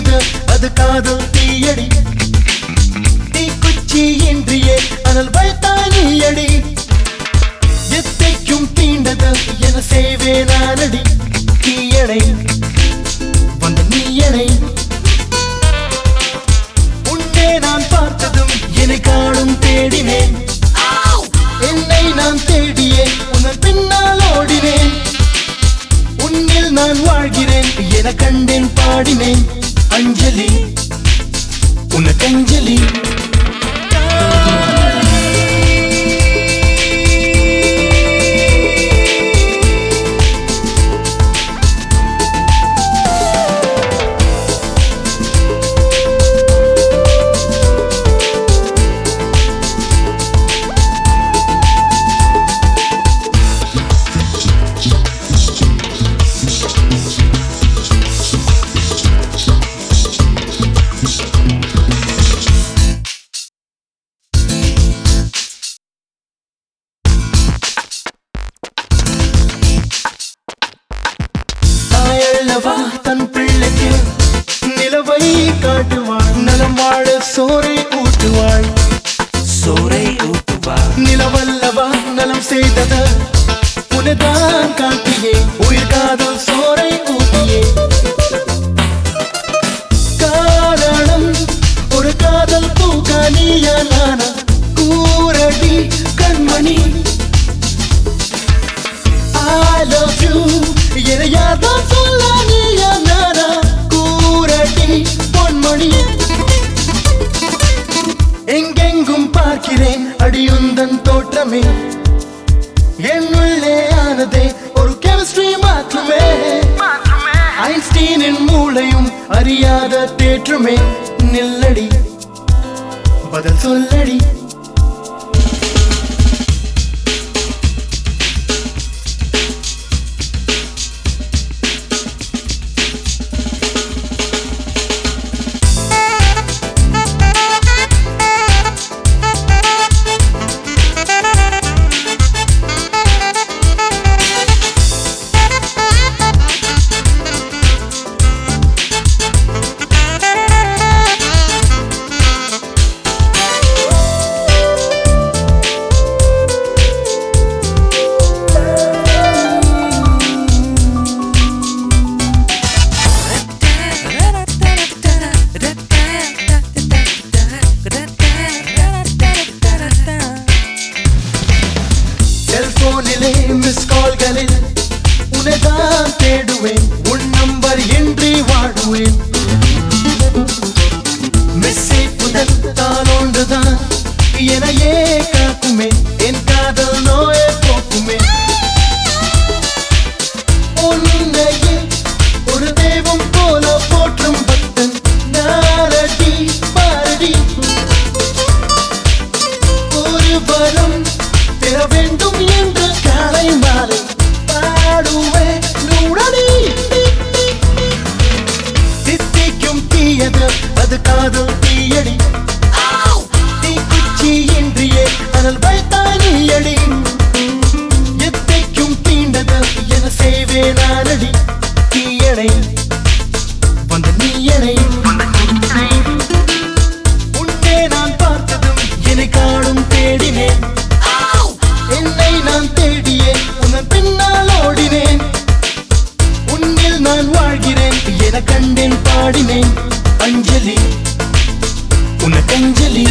தீண்டது அது காதல் தீயடி தீக்குச்சி இன்றியே அனல் வைத்தாய் நீயடி எத்தைக்கும் தீண்டது என செய்வே நானடி தீயடை வந்த நீயடை உன்னே நான் பார்த்ததும் என்னை காணும் தேடினேன் என்னை நான் தேடியே உன்னை பின்னால் ஓடினேன் உன்னில் நான் வாழ்கிறேன் என கண்டேன் பாடினேன் அஞ்சலி உனக்கு அஞ்சலி தாயல்லவா தன் பிள்ளைக்கு நிலவை காட்டுவாள் நலம் வாழ சோரை ஊட்டுவாள் சோரை ஊட்டுவா நிலவல்லவா நலம் செய்தது உனதான் காட்டியே உயிர் காதல் சோரை ஊட்டியே காரணம் ஒரு காதல் பூக்கானியா நானா கூரடி கண்மணி I love you என யார்தான் சொல்ல நீயா நானா கூரடி பொன்மணி எங்கெங்கும் பார்க்கிறேன் அடியுந்தன் தோற்றமே என்னுள்ளே ஆனதே ஒரு கெமிஸ்ட்ரி மாற்றமே ஐன்ஸ்டீனின் மூளையும் அறியாத தேற்றமே நில்லடி பதில் சொல்லடி செல்போனிலே மிஸ் கால்களில் உனதான் தேடுவேன் உன் நம்பர் இன்றி வாடுவேன் மெஸ்ஸை புதல் தானோண்டுதான் எனையே காக்குமே என் காதல் நோயை போக்குமே உன்னையே ஒரு தெய்வம் போல போற்றும் பக்தன் நாரடி பாரடி ஒரு வரம் பெற வேண்டும் என்று காலை மாலை பாடுவே நூடடி தித்திக்கும் தீயது அது காதல் தீயடி தீக்குச்சி இன்றியே அனல் வைத்தாய் நீயடி எத்தைக்கும் தீண்டது என செய்வே நானடி தீயடை வந்த நீயடை உன்னே நான் பார்த்ததும் என்னை காணும் தேடினேன் என்னை நான் தேடியே உன்னை பின்னால் ஓடினேன் உன்னில் நான் வாழ்கிறேன் என கண்டேன் பாடினேன் அஞ்சலி உனக்கு அஞ்சலி